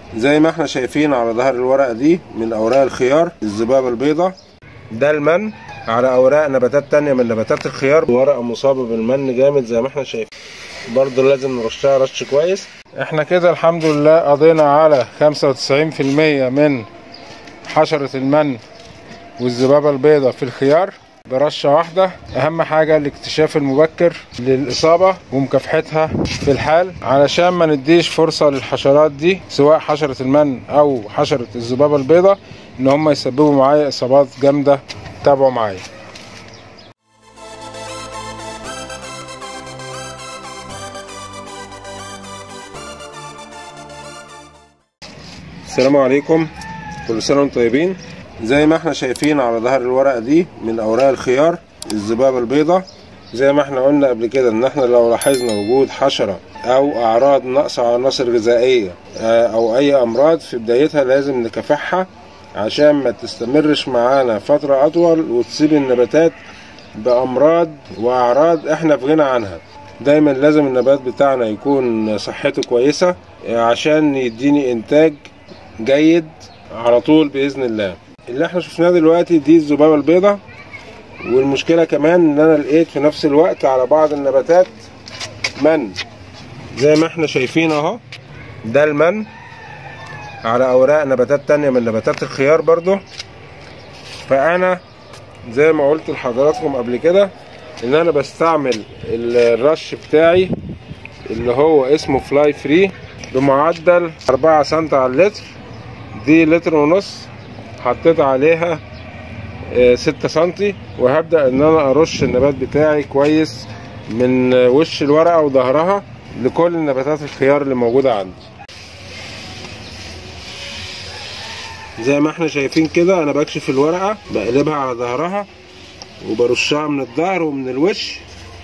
زي ما احنا شايفين على ظهر الورقة دي من اوراق الخيار الذبابة البيضاء ده المن على اوراق نباتات تانية من نباتات الخيار ورقة مصابة بالمن جامد زي ما احنا شايفين برضو لازم نرشها رش كويس احنا كده الحمد لله قضينا على 95% من حشرة المن والذبابة البيضاء في الخيار برشة واحدة أهم حاجة الاكتشاف المبكر للإصابة ومكافحتها في الحال علشان ما نديش فرصة للحشرات دي سواء حشرة المن أو حشرة الذبابة البيضاء إن هم يسببوا معايا إصابات جامدة تابعوا معايا السلام عليكم كل سنة وانتم طيبين زي ما احنا شايفين على ظهر الورقة دي من اوراق الخيار الذبابة البيضاء زي ما احنا قلنا قبل كده ان احنا لو لاحظنا وجود حشرة او اعراض نقص عناصر غذائية اه، او اي امراض في بدايتها لازم نكافحها عشان ما تستمرش معانا فترة اطول وتصيب النباتات بامراض واعراض احنا في غنى عنها دايما لازم النبات بتاعنا يكون صحته كويسة اه، عشان يديني انتاج جيد على طول باذن الله اللي احنا شفناه دلوقتي دي الذبابه البيضاء والمشكله كمان ان انا لقيت في نفس الوقت على بعض النباتات من زي ما احنا شايفين اهو ده المن على اوراق نباتات تانية من نباتات الخيار برضو فانا زي ما قلت لحضراتكم قبل كده ان انا بستعمل الرش بتاعي اللي هو اسمه فلاي فري بمعدل 4 سم على اللتر دي لتر ونص حطيت عليها آه، ستة سنتي وهبدأ ان انا ارش النبات بتاعي كويس من آه، وش الورقة وظهرها لكل نباتات الخيار اللي موجودة عندي زي ما احنا شايفين كده انا بكشف الورقة بقلبها على ظهرها وبرشها من الظهر ومن الوش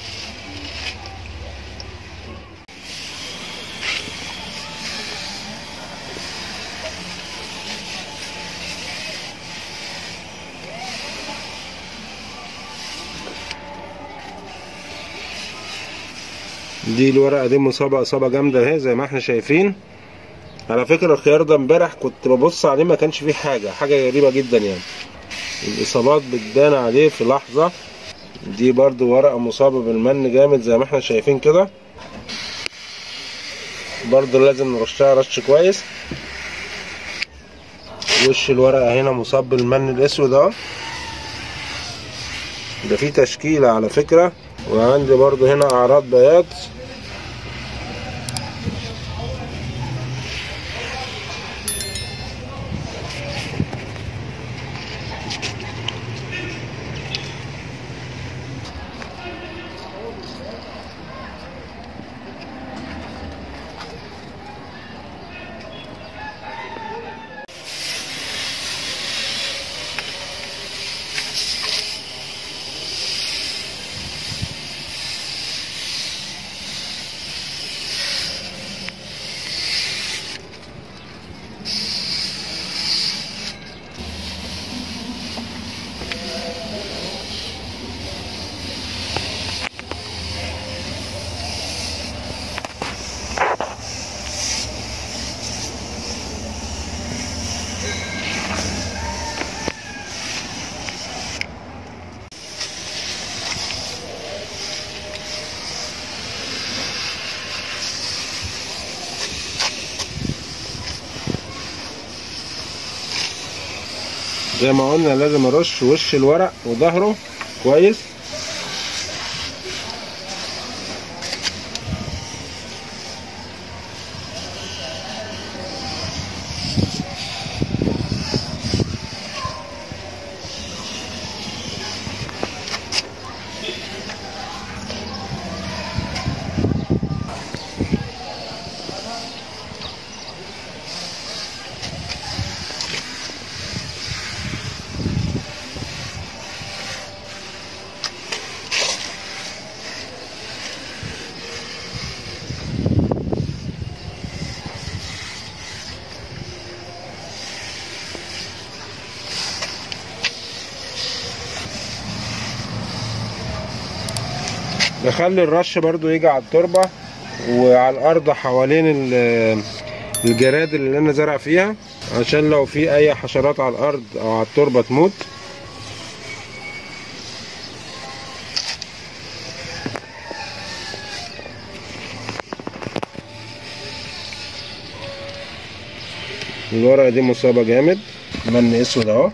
دي الورقة دي مصابة إصابة جامدة أهي زي ما احنا شايفين على فكرة الخيار ده امبارح كنت ببص عليه ما كانش فيه حاجة حاجة غريبة جدا يعني الإصابات بتبان عليه في لحظة دي برضو ورقة مصابة بالمن جامد زي ما احنا شايفين كده برضو لازم نرشها رش كويس وش الورقة هنا مصاب بالمن الأسود اهو ده فيه تشكيلة على فكرة وعندي برضو هنا أعراض بياض زي ما قلنا لازم ارش وش الورق وظهره كويس نخلي الرش برضو يجي على التربة وعلى الأرض حوالين ال- الجراد اللي انا زرع فيها عشان لو في اي حشرات على الارض او على التربه تموت الورقه دي مصابه جامد من اسود اهو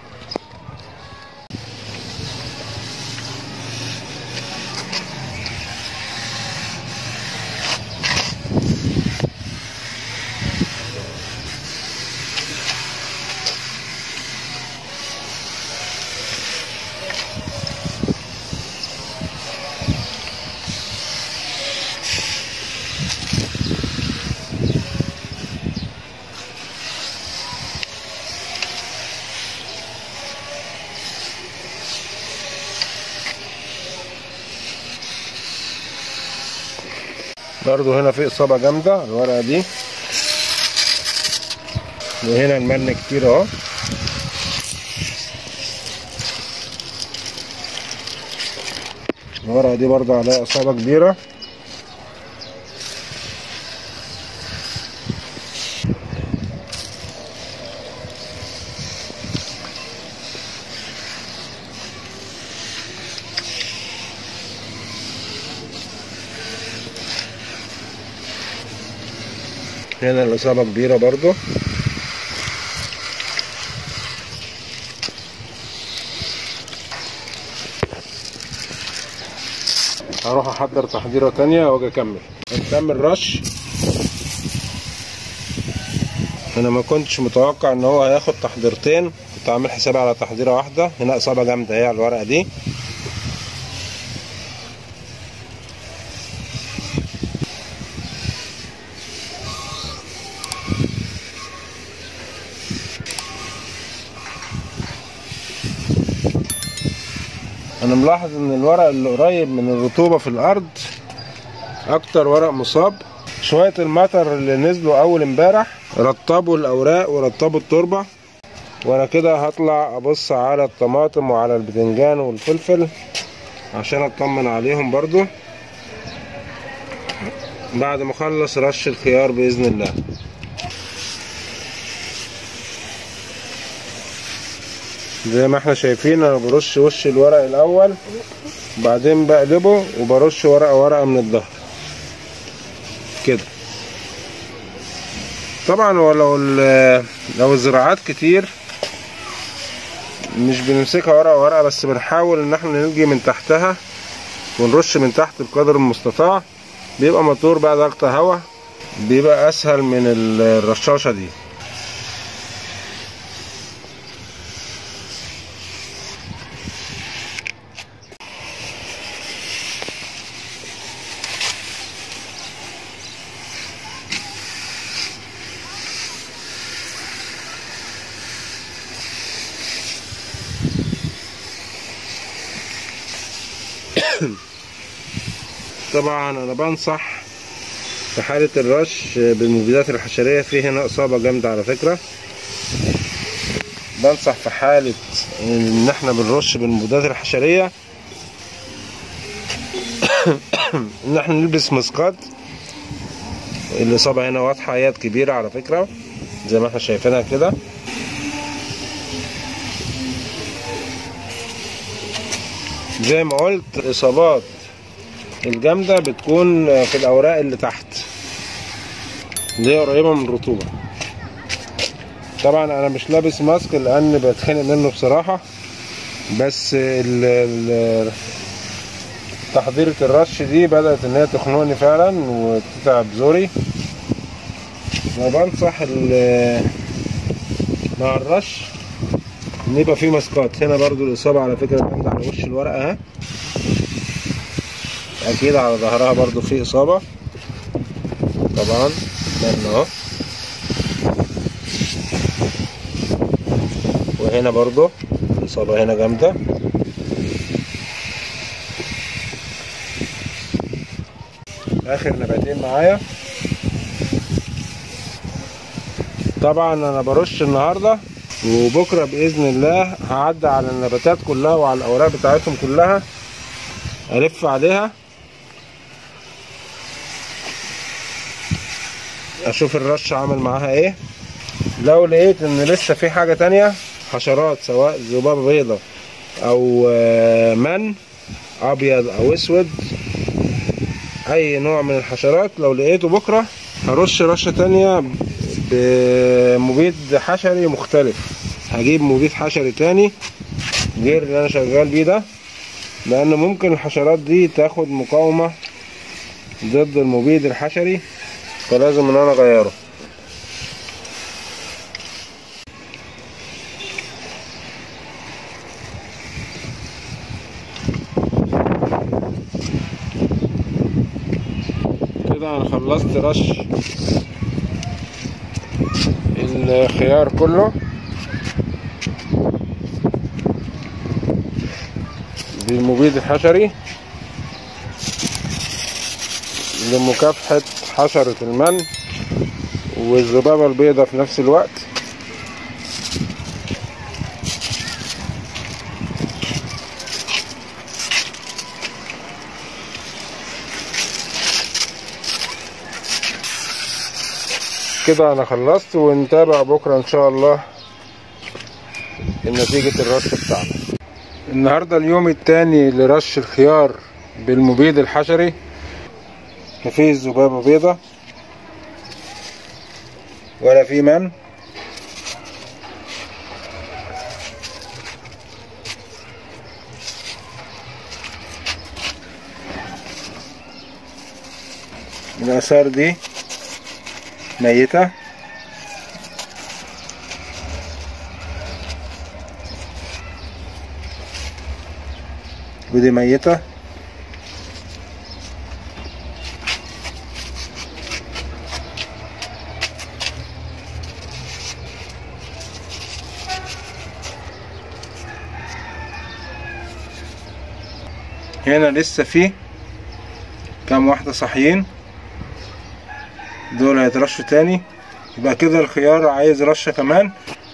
برضو هنا في اصابة جامدة على الورقة دي وهنا المن كتير اهو الورقة دي برضو عليها اصابة كبيرة هنا الإصابة كبيرة برضو هروح أحضر تحضيرة تانية وأجي أكمل نكمل رش أنا ما كنتش متوقع إن هو هياخد تحضيرتين كنت عامل حسابي على تحضيرة واحدة هنا إصابة جامدة أهي على الورقة دي انا ملاحظ ان الورق اللي قريب من الرطوبة في الارض اكتر ورق مصاب شوية المطر اللي نزلوا اول امبارح رطبوا الاوراق ورطبوا التربة وانا كده هطلع ابص على الطماطم وعلى البتنجان والفلفل عشان اطمن عليهم برضو بعد ما اخلص رش الخيار باذن الله زي ما احنا شايفين انا برش وش الورق الاول بعدين بقلبه وبرش ورقه ورقه من الظهر كده طبعا ولو لو الزراعات كتير مش بنمسكها ورقه ورقه بس بنحاول ان احنا نلجي من تحتها ونرش من تحت بقدر المستطاع بيبقى موتور بقى ضغط هواء بيبقى اسهل من الرشاشه دي طبعا انا بنصح في حالة الرش بالمبيدات الحشرية في هنا اصابة جامدة على فكرة بنصح في حالة ان احنا بنرش بالمبيدات الحشرية ان احنا نلبس مسقات الاصابة هنا واضحة ايات كبيرة على فكرة زي ما احنا شايفينها كده زي ما قلت الاصابات الجامدة بتكون في الأوراق اللي تحت اللي هي قريبة من الرطوبة طبعا أنا مش لابس ماسك لأن بتخنق منه بصراحة بس ال ال تحضيرة الرش دي بدأت إن هي تخنقني فعلا وتتعب زوري فبنصح مع الرش إن يبقى فيه ماسكات هنا برضو الإصابة على فكرة جامدة على وش الورقة أهي اكيد على ظهرها برضو في اصابة طبعا استنى اهو وهنا برضو الاصابة هنا جامدة اخر نباتين معايا طبعا انا برش النهارده وبكره باذن الله هعدي على النباتات كلها وعلى الاوراق بتاعتهم كلها الف عليها اشوف الرش عامل معاها ايه لو لقيت ان لسه في حاجة تانية حشرات سواء ذبابة بيضة او آه، من ابيض او اسود اي نوع من الحشرات لو لقيته بكرة هرش رشة تانية بمبيد حشري مختلف هجيب مبيد حشري تاني غير اللي انا شغال بيه ده لان ممكن الحشرات دي تاخد مقاومة ضد المبيد الحشري فلازم ان انا اغيره كده انا خلصت رش الخيار كله بالمبيد الحشري لمكافحة حشرة المن والذبابة البيضاء في نفس الوقت كده انا خلصت ونتابع بكرة ان شاء الله نتيجة الرش بتاعنا النهاردة اليوم التاني لرش الخيار بالمبيد الحشري مفيش ذبابة بيضة ولا في من الآثار دي ميتة ودي ميتة هنا لسه في كام واحدة صاحيين دول هيترشوا تاني يبقى كده الخيار عايز رشة كمان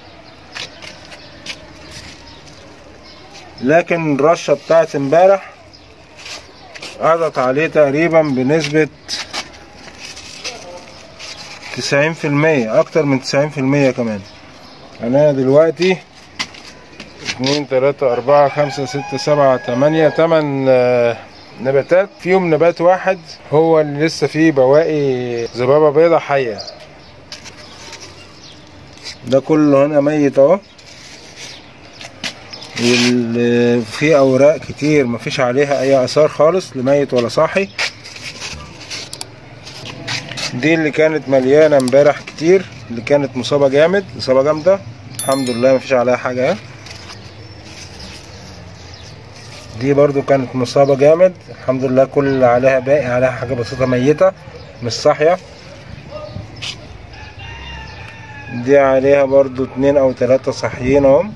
لكن الرشة بتاعت امبارح قضت عليه تقريبا بنسبة تسعين في المية أكتر من تسعين في المية كمان أنا دلوقتي اتنين تلاتة أربعة خمسة ستة سبعة تمانية تمن آه، نباتات فيهم نبات واحد هو اللي لسه فيه بواقي ذبابة بيضة حية ده كله هنا ميت اهو واللي فيه اوراق كتير مفيش عليها اي اثار خالص لميت ولا صاحي دي اللي كانت مليانة امبارح كتير اللي كانت مصابة جامد اصابة جامدة الحمد لله مفيش عليها حاجة اهي دي برضو كانت مصابة جامد الحمد لله كل اللي عليها باقي عليها حاجة بسيطة ميتة مش صاحية دي عليها برضو اتنين او تلاتة صاحيين اهم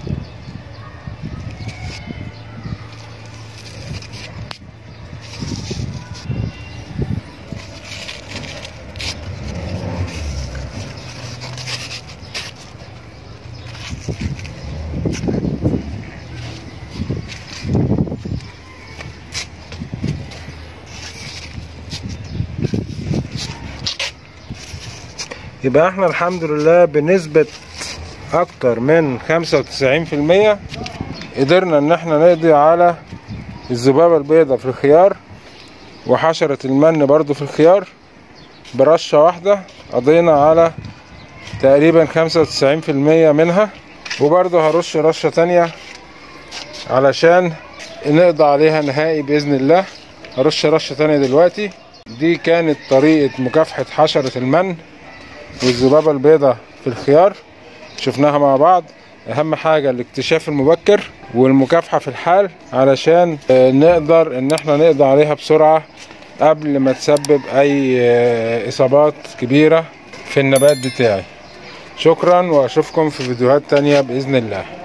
يبقى احنا الحمد لله بنسبة اكتر من خمسة وتسعين في المية قدرنا ان احنا نقضي على الذبابة البيضاء في الخيار وحشرة المن برضو في الخيار برشة واحدة قضينا على تقريبا خمسة وتسعين في المية منها وبرضو هرش رشة تانية علشان نقضي عليها نهائي بإذن الله هرش رشة تانية دلوقتي دي كانت طريقة مكافحة حشرة المن والذبابة البيضاء في الخيار شفناها مع بعض اهم حاجة الاكتشاف المبكر والمكافحة في الحال علشان آه، نقدر ان احنا نقضي عليها بسرعة قبل ما تسبب اي آه، اصابات كبيرة في النبات بتاعي شكرا واشوفكم في فيديوهات تانية باذن الله